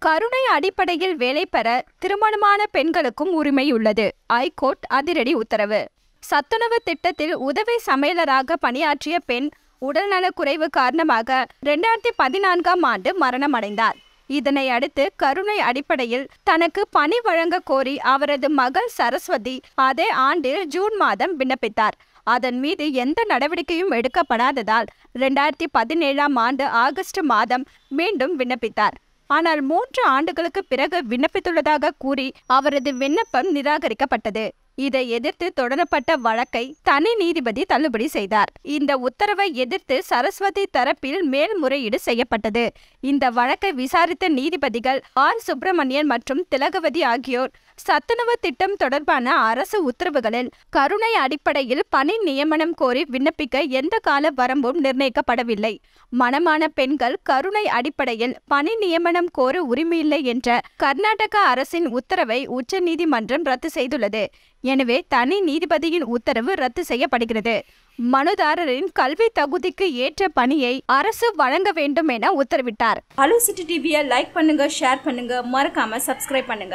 கருணை அடிப்படையில் வேலை பெற திருமணமான பெண்களுக்கும் உரிமை உள்ளது ஐகோர்ட் அதிரடி உத்தரவு சத்துணவு திட்டத்தில் உதவி சமையலராக பணியாற்றிய பெண் உடல்நலக்குறைவு காரணமாக இரண்டாயிரத்தி பதினான்காம் ஆண்டு மரணமடைந்தார் இதனை அடுத்து கருணை அடிப்படையில் தனக்கு பணி வழங்க கோரி அவரது மகள் சரஸ்வதி அதே ஆண்டில் ஜூன் மாதம் விண்ணப்பித்தார் அதன் மீது எந்த நடவடிக்கையும் எடுக்கப்படாததால் இரண்டாயிரத்தி பதினேழாம் ஆண்டு ஆகஸ்ட் மாதம் மீண்டும் விண்ணப்பித்தார் ஆனால் மூன்று ஆண்டுகளுக்கு பிறகு விண்ணப்பித்துள்ளதாக கூறி அவரது விண்ணப்பம் நிராகரிக்கப்பட்டது இதை எதிர்த்து தொடரப்பட்ட வழக்கை தனி நீதிபதி தள்ளுபடி செய்தார் இந்த உத்தரவை எதிர்த்து சரஸ்வதி தரப்பில் மேல்முறையீடு செய்யப்பட்டது இந்த வழக்கை விசாரித்த நீதிபதிகள் ஆர் சுப்பிரமணியன் மற்றும் திலகவதி ஆகியோர் சத்துணவு திட்டம் தொடர்பான அரசு உத்தரவுகளில் கருணை அடிப்படையில் பணி நியமனம் கோரி விண்ணப்பிக்க எந்த கால வரம்பும் நிர்ணயிக்கப்படவில்லை மணமான பெண்கள் கருணை அடிப்படையில் பணி நியமனம் கோர உரிமையில்லை என்ற கர்நாடக அரசின் உத்தரவை உச்சநீதிமன்றம் ரத்து செய்துள்ளது எனவே தனி நீதிபதியின் உத்தரவு ரத்து செய்யப்படுகிறது மனுதாரரின் கல்வி தகுதிக்கு ஏற்ற பணியை அரசு வழங்க வேண்டும் என உத்தரவிட்டார் ஹலோ சிட்டி டிவியை லைக் பண்ணுங்க ஷேர் பண்ணுங்க மறக்காம சப்ஸ்கிரைப் பண்ணுங்க